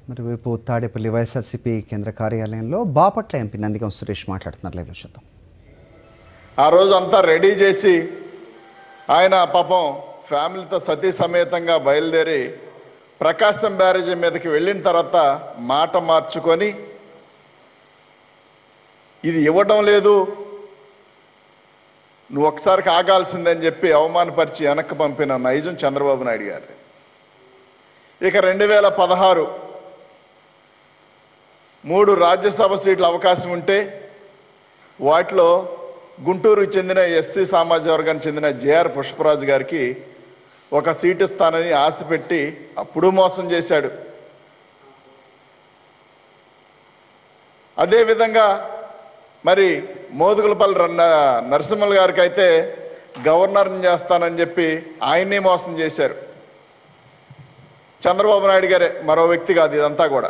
మరోవైపు తాడేపల్లి వైఎస్ఆర్సీపీ కేంద్ర కార్యాలయంలో బాపట్ల ఎంపీ నందిగం సురేష్ మాట్లాడుతున్నారు లైవ్లో చూద్దాం ఆ రోజు అంతా రెడీ చేసి ఆయన పాపం ఫ్యామిలీతో సతీ సమేతంగా బయలుదేరి ప్రకాశం బ్యారేజీ మీదకి వెళ్ళిన తర్వాత మాట మార్చుకొని ఇది ఇవ్వడం లేదు నువ్వు ఒకసారికి ఆగాల్సిందని చెప్పి అవమానపరిచి వెనక్కి పంపిన నైజం చంద్రబాబు నాయుడు గారు ఇక రెండు వేల పదహారు మూడు రాజ్యసభ సీట్ల అవకాశం ఉంటే వాటిలో గుంటూరుకు చెందిన ఎస్సీ సామాజిక వర్గానికి చెందిన జేఆర్ పుష్పరాజు గారికి ఒక సీట్ ఇస్తానని ఆశ పెట్టి అప్పుడు మోసం చేశాడు అదేవిధంగా మరి మోదుగులపల్లి రన్న నరసింహల్ గారికి అయితే గవర్నర్ని చేస్తానని చెప్పి ఆయన్ని మోసం చేశారు చంద్రబాబు నాయుడు గారే మరో వ్యక్తి కాదు ఇదంతా కూడా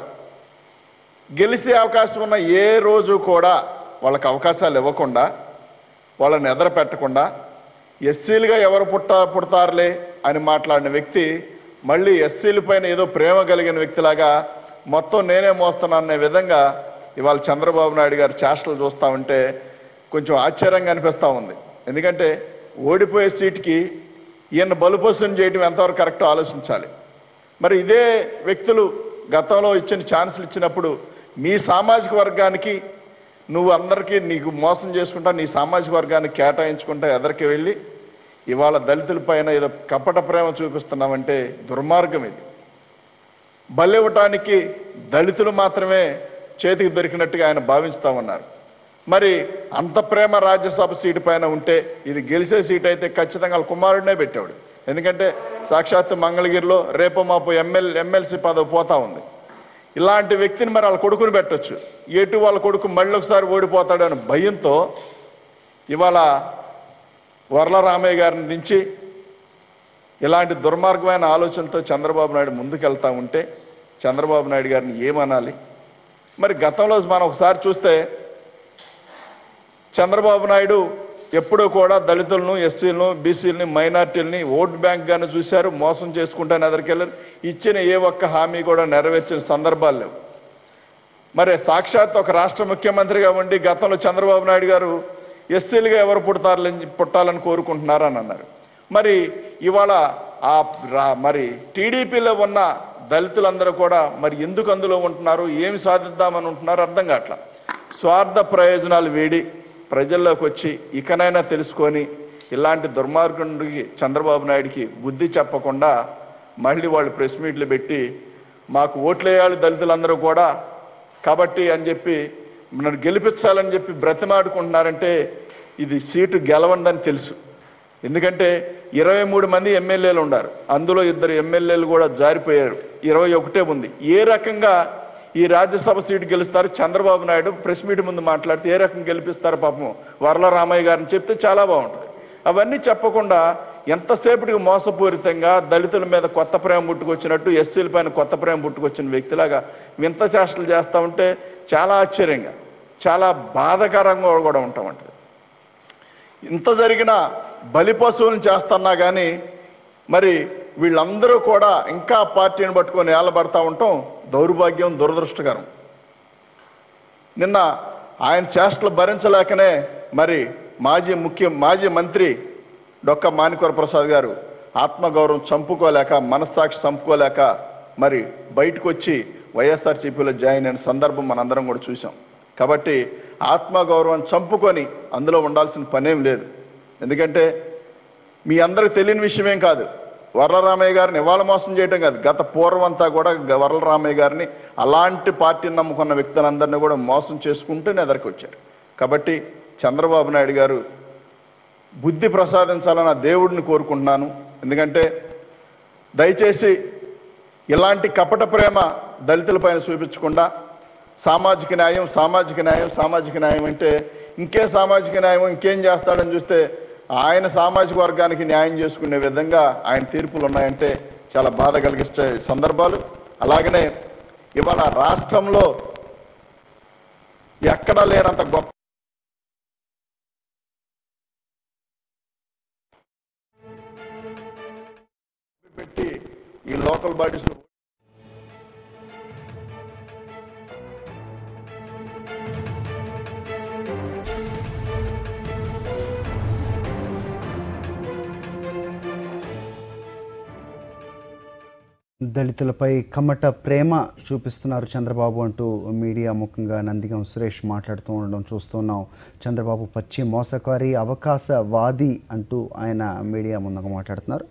గెలిచే అవకాశం ఉన్న ఏ రోజు కూడా వాళ్ళకి అవకాశాలు ఇవ్వకుండా వాళ్ళని ఎదర పెట్టకుండా ఎస్సీలుగా ఎవరు పుట్ట పుడతారులే అని మాట్లాడిన వ్యక్తి మళ్ళీ ఎస్సీల పైన ఏదో ప్రేమ కలిగిన వ్యక్తిలాగా మొత్తం నేనే మోస్తున్నాను అనే విధంగా ఇవాళ చంద్రబాబు నాయుడు గారి చేష్టలు చూస్తూ ఉంటే కొంచెం ఆశ్చర్యంగా అనిపిస్తూ ఉంది ఎందుకంటే ఓడిపోయే సీటుకి ఈయన బలుపసం చేయడం ఎంతవరకు కరెక్టో ఆలోచించాలి మరి ఇదే వ్యక్తులు గతంలో ఇచ్చిన ఛాన్సులు ఇచ్చినప్పుడు మీ సామాజిక వర్గానికి నువ్వు అందరికీ నీకు మోసం చేసుకుంటా నీ సామాజిక వర్గాన్ని కేటాయించుకుంటా ఎదరికి వెళ్ళి ఇవాళ దళితుల పైన ఏదో కపట ప్రేమ చూపిస్తున్నామంటే దుర్మార్గం ఇది బలివ్వటానికి దళితులు మాత్రమే చేతికి దొరికినట్టుగా ఆయన భావిస్తూ ఉన్నారు మరి అంత ప్రేమ రాజ్యసభ సీటు పైన ఉంటే ఇది గెలిచే సీట్ అయితే ఖచ్చితంగా వాళ్ళ కుమారుడినే పెట్టాడు ఎందుకంటే సాక్షాత్ మంగళగిరిలో రేపు మాపు ఎమ్మెల్ ఎమ్మెల్సీ పదవి పోతా ఉంది ఇలాంటి వ్యక్తిని మరి వాళ్ళ కొడుకుని పెట్టొచ్చు ఎటు వాళ్ళ కొడుకు మళ్ళీ ఒకసారి ఓడిపోతాడు అనే భయంతో ఇవాళ వరల రామయ్య గారిని నుంచి ఇలాంటి దుర్మార్గమైన ఆలోచనతో చంద్రబాబు నాయుడు ముందుకెళ్తా ఉంటే చంద్రబాబు నాయుడు గారిని ఏమనాలి మరి గతంలో మనం ఒకసారి చూస్తే చంద్రబాబు నాయుడు ఎప్పుడూ కూడా దళితులను ఎస్సీలను బీసీలని మైనార్టీలని ఓట్ బ్యాంక్గానే చూశారు మోసం చేసుకుంటాను ఎదరికెళ్ళారు ఇచ్చిన ఏ ఒక్క హామీ కూడా నెరవేర్చిన సందర్భాలు లేవు మరి సాక్షాత్ ఒక రాష్ట్ర ముఖ్యమంత్రిగా ఉండి గతంలో చంద్రబాబు నాయుడు గారు ఎస్సీలుగా ఎవరు పుడతారని పుట్టాలని కోరుకుంటున్నారని అన్నారు మరి ఇవాళ ఆ రా- మరి టీడీపీలో ఉన్న దళితులందరూ కూడా మరి ఎందుకు అందులో ఉంటున్నారు ఏమి సాధిద్దామని ఉంటున్నారు అర్థం కావట్లా స్వార్థ ప్రయోజనాలు వేడి ప్రజల్లోకి వచ్చి ఇకనైనా తెలుసుకొని ఇలాంటి దుర్మార్గుడికి చంద్రబాబు నాయుడికి బుద్ధి చెప్పకుండా మళ్ళీ వాళ్ళు ప్రెస్ మీట్లు పెట్టి మాకు ఓట్లేయాలి దళితులందరూ కూడా కాబట్టి అని చెప్పి నన్ను గెలిపించాలని చెప్పి బ్రతిమాడుకుంటున్నారంటే ఇది సీటు గెలవందని తెలుసు ఎందుకంటే ఇరవై మూడు మంది ఎమ్మెల్యేలు ఉన్నారు అందులో ఇద్దరు ఎమ్మెల్యేలు కూడా జారిపోయారు ఇరవై ఒకటే ఉంది ఏ రకంగా ఈ రాజ్యసభ సీటు గెలుస్తారు చంద్రబాబు నాయుడు ప్రెస్ మీట్ ముందు మాట్లాడితే ఏ రకంగా గెలిపిస్తారు పాపం వరల రామయ్య గారిని చెప్తే చాలా బాగుంటుంది అవన్నీ చెప్పకుండా ఎంతసేపటికి మోసపూరితంగా దళితుల మీద కొత్త ప్రేమ పుట్టుకొచ్చినట్టు ఎస్సీల పైన కొత్త ప్రేమ పుట్టుకొచ్చిన వ్యక్తిలాగా వింత చేష్టలు చేస్తూ ఉంటే చాలా ఆశ్చర్యంగా చాలా బాధకరంగా కూడా ఉంటాం ఉంటుంది ఇంత జరిగిన బలి పశువులను చేస్తున్నా కానీ మరి వీళ్ళందరూ కూడా ఇంకా పార్టీని పట్టుకొని ఏలబడతా ఉండటం దౌర్భాగ్యం దురదృష్టకరం నిన్న ఆయన చేష్టలు భరించలేకనే మరి మాజీ ముఖ్య మాజీ మంత్రి డొక్క మాణికవర ప్రసాద్ గారు ఆత్మగౌరవం చంపుకోలేక మనస్సాక్షి చంపుకోలేక మరి బయటకు వచ్చి వైఎస్ఆర్సీపీలో జాయిన్ అయిన సందర్భం మనందరం కూడా చూసాం కాబట్టి ఆత్మగౌరవం చంపుకొని అందులో ఉండాల్సిన పనేం లేదు ఎందుకంటే మీ అందరికి తెలియని విషయమేం కాదు వరలరామయ్య గారిని ఇవాళ మోసం చేయటం కాదు గత పూర్వం అంతా కూడా గ- వరలరామయ్య గారిని అలాంటి పార్టీని నమ్ముకున్న వ్యక్తులందరినీ కూడా మోసం చేసుకుంటూ ఎదరికి వచ్చారు కాబట్టి చంద్రబాబు నాయుడు గారు బుద్ధి ప్రసాదించాలని ఆ దేవుడిని కోరుకుంటున్నాను ఎందుకంటే దయచేసి ఇలాంటి కపట ప్రేమ దళితులపైన చూపించకుండా సామాజిక న్యాయం సామాజిక న్యాయం సామాజిక న్యాయం అంటే ఇంకే సామాజిక న్యాయం ఇంకేం చేస్తాడని చూస్తే ఆయన సామాజిక వర్గానికి న్యాయం చేసుకునే విధంగా ఆయన తీర్పులు ఉన్నాయంటే చాలా బాధ కలిగిస్తే సందర్భాలు అలాగనే ఇవాళ రాష్ట్రంలో ఎక్కడా లేనంత గొప్ప పెట్టి ఈ లోకల్ బాడీస్ దళితులపై కమ్మట ప్రేమ చూపిస్తున్నారు చంద్రబాబు అంటూ మీడియా ముఖంగా నందిగం సురేష్ మాట్లాడుతూ ఉండడం చూస్తున్నాం చంద్రబాబు పచ్చి మోసకారి అవకాశవాది అంటూ ఆయన మీడియా ముందుగా మాట్లాడుతున్నారు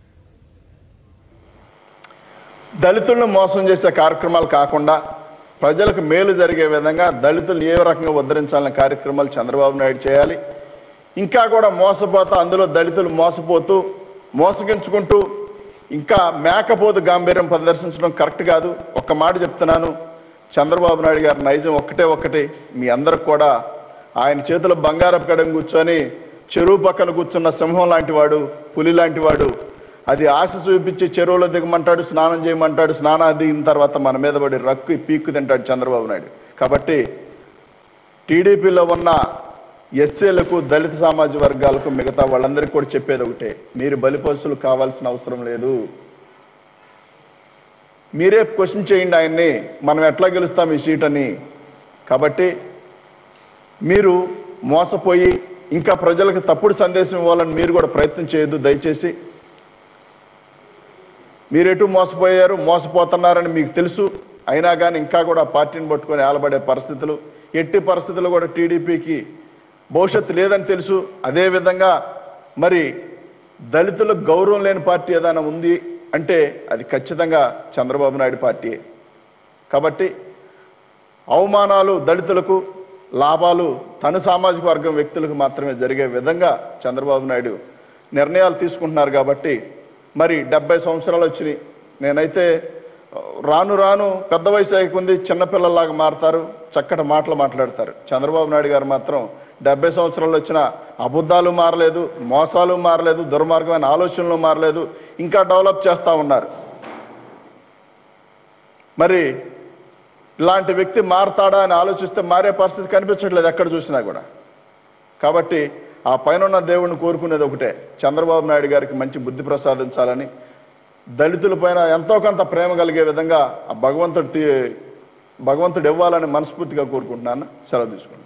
దళితులను మోసం చేసే కార్యక్రమాలు కాకుండా ప్రజలకు మేలు జరిగే విధంగా దళితులు ఏ రకంగా ఉద్ధరించాలనే కార్యక్రమాలు చంద్రబాబు నాయుడు చేయాలి ఇంకా కూడా మోసపోతా అందులో దళితులు మోసపోతూ మోసగించుకుంటూ ఇంకా మేకపోతు గాంభీర్యం ప్రదర్శించడం కరెక్ట్ కాదు ఒక్క మాట చెప్తున్నాను చంద్రబాబు నాయుడు గారి నైజం ఒక్కటే ఒక్కటి మీ అందరికి కూడా ఆయన చేతిలో బంగారపు కడం కూర్చొని చెరువు పక్కన కూర్చున్న సింహం లాంటి వాడు పులి లాంటి వాడు అది ఆశ చూపించి చెరువులో దిగమంటాడు స్నానం చేయమంటాడు స్నానం దిగిన తర్వాత మన మీద పడి రక్కు పీక్కు తింటాడు చంద్రబాబు నాయుడు కాబట్టి టీడీపీలో ఉన్న ఎస్సీలకు దళిత సామాజిక వర్గాలకు మిగతా వాళ్ళందరికీ కూడా చెప్పేది ఒకటే మీరు బలిపశులు కావాల్సిన అవసరం లేదు మీరే క్వశ్చన్ చేయండి ఆయన్ని మనం ఎట్లా గెలుస్తాం ఈ సీట్ అని కాబట్టి మీరు మోసపోయి ఇంకా ప్రజలకు తప్పుడు సందేశం ఇవ్వాలని మీరు కూడా ప్రయత్నం చేయొద్దు దయచేసి మీరు ఎటు మోసపోయారు మోసపోతున్నారని మీకు తెలుసు అయినా కానీ ఇంకా కూడా పార్టీని పట్టుకొని ఆలబడే పరిస్థితులు ఎట్టి పరిస్థితులు కూడా టీడీపీకి భవిష్యత్తు లేదని తెలుసు అదేవిధంగా మరి దళితులకు గౌరవం లేని పార్టీ ఏదైనా ఉంది అంటే అది ఖచ్చితంగా చంద్రబాబు నాయుడు పార్టీయే కాబట్టి అవమానాలు దళితులకు లాభాలు తన సామాజిక వర్గం వ్యక్తులకు మాత్రమే జరిగే విధంగా చంద్రబాబు నాయుడు నిర్ణయాలు తీసుకుంటున్నారు కాబట్టి మరి డెబ్బై సంవత్సరాలు వచ్చినాయి నేనైతే ఆ, రాను రాను పెద్ద వయసు అయ్యకుంది చిన్నపిల్లల్లాగా మారుతారు చక్కటి మాటలు మాట్లాడతారు చంద్రబాబు నాయుడు గారు మాత్రం డెబ్బై సంవత్సరాలు వచ్చిన అబద్ధాలు మారలేదు మోసాలు మారలేదు దుర్మార్గమైన ఆలోచనలు మారలేదు ఇంకా డెవలప్ చేస్తూ ఉన్నారు మరి ఇలాంటి వ్యక్తి మారతాడా అని ఆలోచిస్తే మారే పరిస్థితి కనిపించట్లేదు ఎక్కడ చూసినా కూడా కాబట్టి ఆ పైన ఉన్న దేవుడిని కోరుకునేది ఒకటే చంద్రబాబు నాయుడు గారికి మంచి బుద్ధి ప్రసాదించాలని దళితుల పైన ఎంతో కొంత ప్రేమ కలిగే విధంగా ఆ భగవంతుడు తీ- భగవంతుడు ఇవ్వాలని మనస్ఫూర్తిగా కోరుకుంటున్నాను సెలవు తీసుకుంటాను